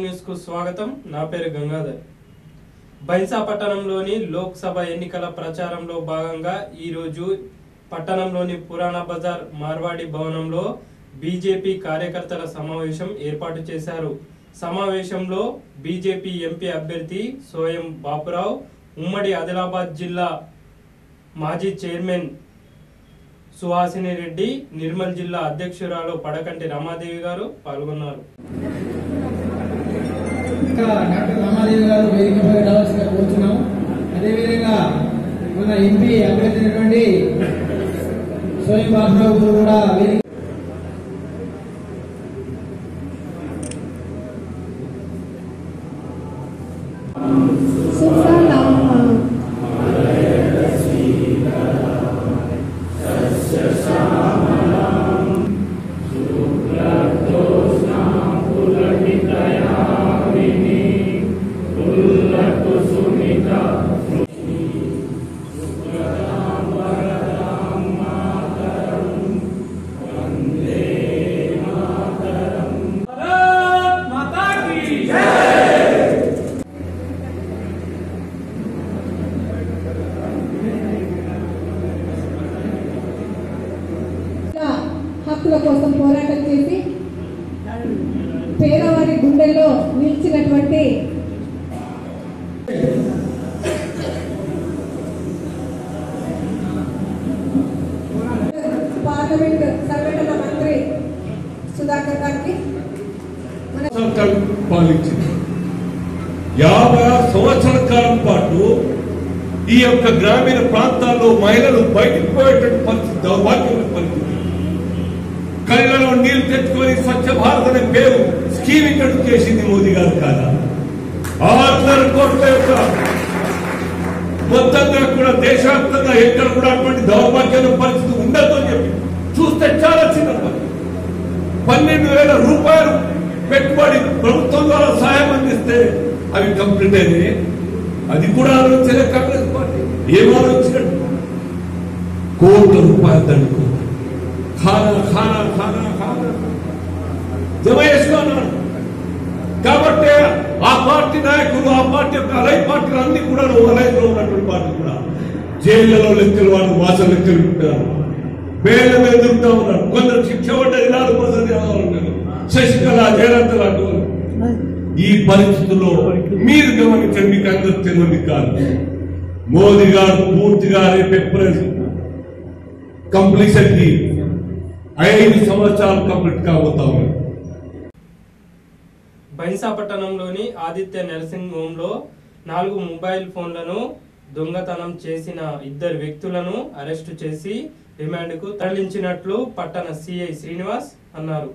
News కు స్వాగతం నా పేరు గంగాధర్ బైన్సా పట్టణంలోని లోక్సభ ఎన్నికల ప్రచారంలో భాగంగా ఈరోజు పట్టణంలోని పురాణ బజార్ మార్వాడి భవనంలో బీజేపీ కార్యకర్తల సమావేశం ఏర్పాటు చేశారు సమావేశంలో బీజేపీ ఎంపీ అభ్యర్థి సోయం బాపురావు ఉమ్మడి ఆదిలాబాద్ జిల్లా మాజీ చైర్మన్ సుహాసిని రెడ్డి నిర్మల్ జిల్లా అధ్యక్షురాలు పడకంటి రమాదేవి గారు పాల్గొన్నారు ఇంకా డాక్టర్ రామాదేవి గారు వేదికపై రావాల్సిందిగా కోరుతున్నాం అదేవిధంగా మన ఎంపీ అభ్యర్థి అయినటువంటి సోయం బాబురావు గారు కూడా వేదిక సుఫలాం హక్కుల కోసం పోరాటం చేసి పేదవారి గుండెల్లో నిలిచినటువంటి పార్లమెంట్ సంఘటన మంత్రి సుధాకర్ గారికి మన సంవత్సరాలు పాలించింది యాభై ఆరు సంవత్సరాల కాలం పాటు ఈ యొక్క గ్రామీణ ప్రాంతాల్లో మహిళలు బయటకు పోయేటువంటి పరిస్థితి దౌర్భాగ్యమైన పరిస్థితి కళ్ళలో నీళ్లు తెచ్చుకొని స్వచ్ఛ భారత్ అనే పేరు స్కీమ్ ఇంట్రడ్యూస్ చేసింది మోదీ గారు కాదా ఆరున్నర కోట్ల యొక్క మొత్తంగా కూడా దేశవ్యాప్తంగా ఎక్కడ కూడా అటువంటి దౌర్భాగ్యమైన పరిస్థితి ఉండదు అని చెప్పి చూస్తే చాలా చిన్న పని పన్నెండు వేల రూపాయలు పెట్టుబడి ప్రభుత్వం ద్వారా సాయం అందిస్తే అవి కంప్లీట్ అయినాయి అది కూడా ఆలోచించలే కాంగ్రెస్ పార్టీ ఏం ఆలోచించండి కోట్ల రూపాయలు దండుకో ఖానా ఖానా ఖానా ఖానా జమ చేసుకున్నాడు కాబట్టి ఆ పార్టీ నాయకులు ఆ పార్టీ యొక్క అలై పార్టీలు అన్ని కూడా అలైలో ఉన్నటువంటి పార్టీ కూడా జైళ్లలో లెక్కలు వాళ్ళు వాసన లెక్కలు పెట్టారు బేల మీద దొరుకుతా ఉన్నారు కొందరు శిక్ష పడ్డది నాలుగు కొందరు ఉన్నారు శశికళ జయలలిత లాంటి వాళ్ళు ఈ పరిస్థితుల్లో మీరు గమనించండి మీకు అందరూ తెలియదు కాదు మోదీ గారు పూర్తిగా రేపు ఏప్రిల్ కంప్లీషన్ కి ఐదు సంవత్సరాలు కంప్లీట్ కాబోతా ఉన్నారు బైన్సా పట్టణంలోని ఆదిత్య నర్సింగ్ హోమ్ లో నాలుగు మొబైల్ ఫోన్లను దొంగతనం చేసిన ఇద్దరు వ్యక్తులను అరెస్టు చేసి రిమాండ్కు తరలించినట్లు పట్టణ సిఐ శ్రీనివాస్ అన్నారు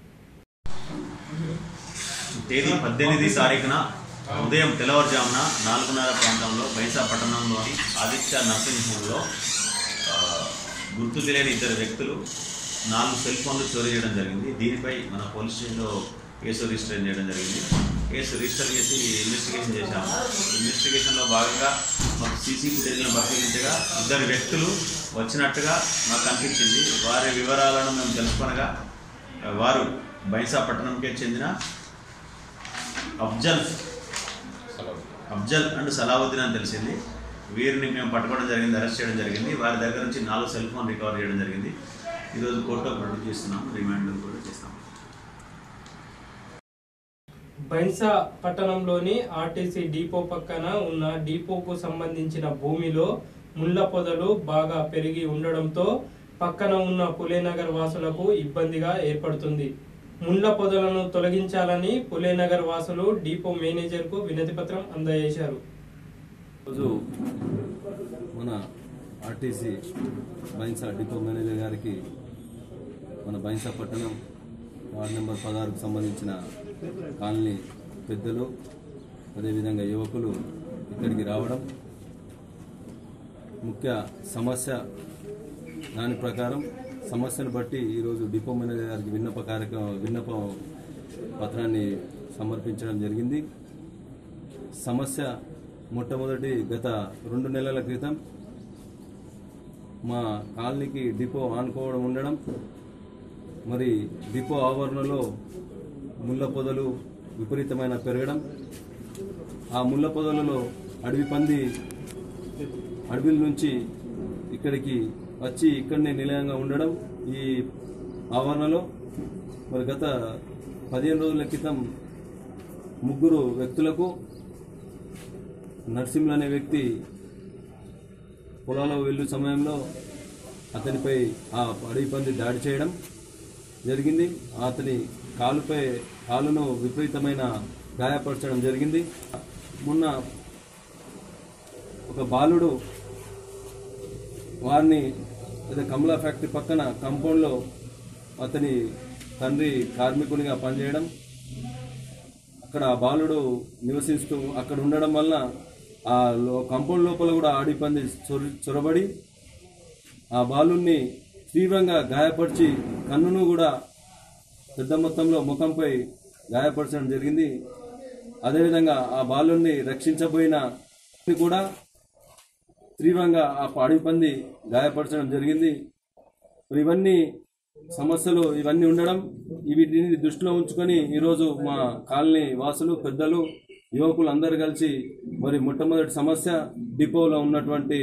తేదీ పద్దెనిమిది తారీఖున ఉదయం తెల్లవారుజామున నాలుగున్నర ప్రాంతంలో బైసా పట్టణంలోని ఆదిత్య నర్సింగ్ హోమ్లో ఆ, గుర్తు తెలియని ఇద్దరు వ్యక్తులు నాలుగు సెల్ ఫోన్లు చోరీ చేయడం జరిగింది దీనిపై మన పోలీస్ స్టేషన్లో కేసు రిజిస్టర్ చేయడం జరిగింది కేసు రిజిస్టర్ చేసి ఇన్వెస్టిగేషన్ చేశాము ఇన్వెస్టిగేషన్లో భాగంగా మాకు సీసీ ఫుటేజ్లను పరిశీలించగా ఇద్దరు వ్యక్తులు వచ్చినట్టుగా మాకు అనిపించింది వారి వివరాలను మేము తెలుసుకొనగా వారు బైసా పట్టణంకే చెందిన అఫ్జల్ అఫ్జల్ అండ్ సలావుద్దీన్ అని తెలిసింది వీరిని మేము పట్టుకోవడం జరిగింది అరెస్ట్ చేయడం జరిగింది వారి దగ్గర నుంచి నాలుగు సెల్ ఫోన్ రికవర్ చేయడం జరిగింది ఈరోజు కోర్టులో ప్రొడ్యూస్ చేస్తున్నాం రిమాండ్ కూడా చేస్తాం బైన్సా పట్టణంలోని ఆర్టీసీ డిపో పక్కన ఉన్న డిపోకు సంబంధించిన భూమిలో ముళ్ళ పొదలు బాగా పెరిగి ఉండడంతో పక్కన ఉన్న పులేనగర్ వాసులకు ఇబ్బందిగా ఏర్పడుతుంది ముళ్ళ పొదలను తొలగించాలని పులేనగర్ వాసులు డిపో మేనేజర్కు వినతి పత్రం అందజేశారు రోజు మన ఆర్టీసీ బైన్సా డిపో మేనేజర్ గారికి మన బైన్సా పట్టణం వార్డు నెంబర్ పదహారుకు సంబంధించిన కాలనీ పెద్దలు అదేవిధంగా యువకులు ఇక్కడికి రావడం ముఖ్య సమస్య దాని ప్రకారం సమస్యను బట్టి ఈరోజు డిపో మేనేజర్ గారికి విన్నప కార్యక్రమం విన్నప పత్రాన్ని సమర్పించడం జరిగింది సమస్య మొట్టమొదటి గత రెండు నెలల క్రితం మా కాలనీకి డిపో ఆనుకోవడం ఉండడం మరి డిపో ఆవరణలో ముళ్ళ పొదలు విపరీతమైన పెరగడం ఆ ముళ్ళ పొదలలో అడవి పంది అడవిల నుంచి ఇక్కడికి వచ్చి ఇక్కడనే నిలయంగా ఉండడం ఈ ఆవరణలో మరి గత పదిహేను రోజుల క్రితం ముగ్గురు వ్యక్తులకు నరసింహులు అనే వ్యక్తి పొలాల్లో వెళ్ళు సమయంలో అతనిపై ఆ అడవి పంది దాడి చేయడం జరిగింది అతని కాలుపై కాలును విపరీతమైన గాయపరచడం జరిగింది మొన్న ఒక బాలుడు వారిని అదే కమలా ఫ్యాక్టరీ పక్కన కంపౌండ్లో అతని తండ్రి కార్మికునిగా పనిచేయడం అక్కడ ఆ బాలుడు నివసిస్తూ అక్కడ ఉండడం వల్ల ఆ లో- కంపౌండ్ లోపల కూడా ఆడి పంది చొర చొరబడి ఆ బాలుని తీవ్రంగా గాయపరిచి కన్నును కూడా పెద్ద మొత్తంలో ముఖంపై గాయపరచడం జరిగింది అదేవిధంగా ఆ బాలుని రక్షించబోయిన వ్యక్తి కూడా తీవ్రంగా ఆ అడవి పంది గాయపరచడం జరిగింది మరి ఇవన్నీ సమస్యలు ఇవన్నీ ఉండడం వీటిని దృష్టిలో ఉంచుకొని ఈరోజు మా కాలనీ వాసులు పెద్దలు యువకులు అందరు కలిసి మరి మొట్టమొదటి సమస్య డిపోలో ఉన్నటువంటి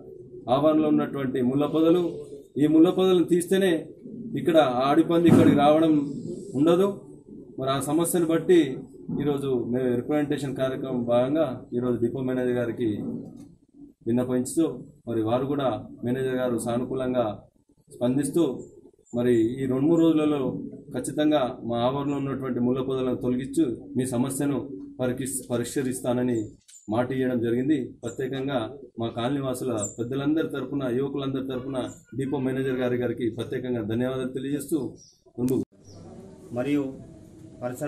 ఆవరణలో ఉన్నటువంటి ముళ్ళ పొదలు ఈ ముళ్ళ పొదలను తీస్తేనే ఇక్కడ ఆ ఆడిపంది ఇక్కడికి రావడం ఉండదు మరి ఆ సమస్యను బట్టి ఈరోజు మేము రిప్రజెంటేషన్ కార్యక్రమం భాగంగా ఈరోజు డిపో మేనేజర్ గారికి విన్నపించుతూ మరి వారు కూడా మేనేజర్ గారు సానుకూలంగా స్పందిస్తూ మరి ఈ రెండు మూడు రోజులలో ఖచ్చితంగా మా ఆవరణలో ఉన్నటువంటి ముళ్ళ పొదలను తొలగించు మీ సమస్యను పరికి పరిష్కరిస్తానని మాట ఇవ్వడం జరిగింది ప్రత్యేకంగా మా కాలనీ వాసుల పెద్దలందరి తరపున యువకులందరి తరపున డిపో మేనేజర్ గారి గారికి ప్రత్యేకంగా ధన్యవాదాలు తెలియజేస్తూ ముందు మరియు పరిసర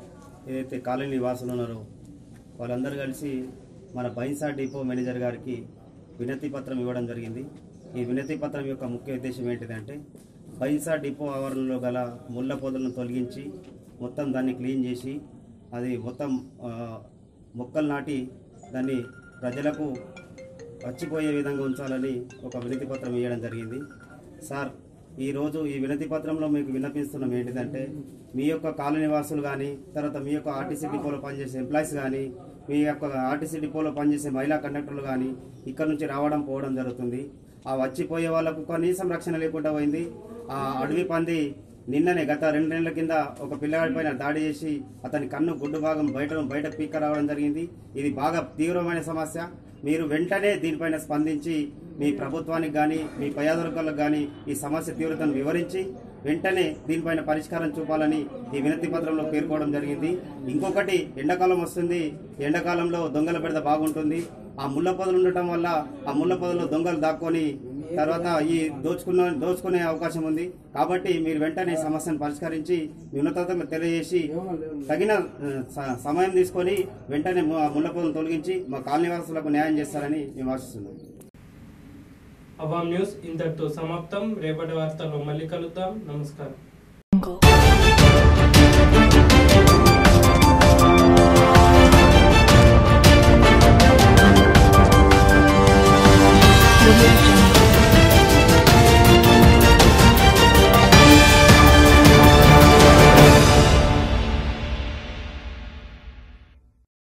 ఏదైతే కాలనీ వాసులు ఉన్నారో వాళ్ళందరూ కలిసి మన బైన్సా డిపో మేనేజర్ గారికి వినతి పత్రం ఇవ్వడం జరిగింది ఈ వినతి పత్రం యొక్క ముఖ్య ఉద్దేశం ఏంటిదంటే బైన్సా డిపో ఆవరణలో గల ముళ్ళ పొదలను తొలగించి మొత్తం దాన్ని క్లీన్ చేసి అది మొత్తం ఆ, మొక్కలు నాటి దాన్ని ప్రజలకు వచ్చిపోయే విధంగా ఉంచాలని ఒక వినతి పత్రం ఇవ్వడం జరిగింది సార్ ఈరోజు ఈ వినతి పత్రంలో మీకు విన్నపిస్తున్నాం ఏంటిదంటే మీ యొక్క కాలనీ వాసులు కానీ తర్వాత మీ యొక్క ఆర్టీసీ డిపోలో పనిచేసే ఎంప్లాయీస్ కానీ మీ యొక్క ఆర్టీసీ డిపోలో పనిచేసే మహిళా కండక్టర్లు కానీ ఇక్కడ నుంచి రావడం పోవడం జరుగుతుంది ఆ వచ్చిపోయే వాళ్ళకు కనీసం రక్షణ లేకుండా పోయింది ఆ అడవి పంది నిన్ననే గత రెండు నెలల కింద ఒక పిల్లవాడి పైన దాడి చేసి అతని కన్ను గుడ్డు భాగం బయట బయట పీక్క రావడం జరిగింది ఇది బాగా తీవ్రమైన సమస్య మీరు వెంటనే దీనిపైన స్పందించి మీ ప్రభుత్వానికి కానీ మీ పయాదులకు కానీ ఈ సమస్య తీవ్రతను వివరించి వెంటనే దీనిపైన పరిష్కారం చూపాలని ఈ వినతి పత్రంలో పేర్కోవడం జరిగింది ఇంకొకటి ఎండాకాలం వస్తుంది ఎండాకాలంలో దొంగల బెడద బాగుంటుంది ఆ ముళ్ళ పొదలు ఉండటం వల్ల ఆ ముళ్ళ పొదలో దొంగలు దాక్కొని తర్వాత ఈ దోచుకున్న దోచుకునే అవకాశం ఉంది కాబట్టి మీరు వెంటనే ఈ సమస్యను పరిష్కరించి మీ ఉన్నతలకు తెలియజేసి తగిన ఆ, స- సమయం తీసుకొని వెంటనే ము- ముళ్ళ పొదలను తొలగించి మా కాలనీ వాసులకు న్యాయం చేస్తారని మేము ఆశిస్తున్నాం అవాం న్యూస్ ఇంతటితో సమాప్తం రేపటి వార్తల్లో మళ్ళీ కలుద్దాం నమస్కారం Jungle.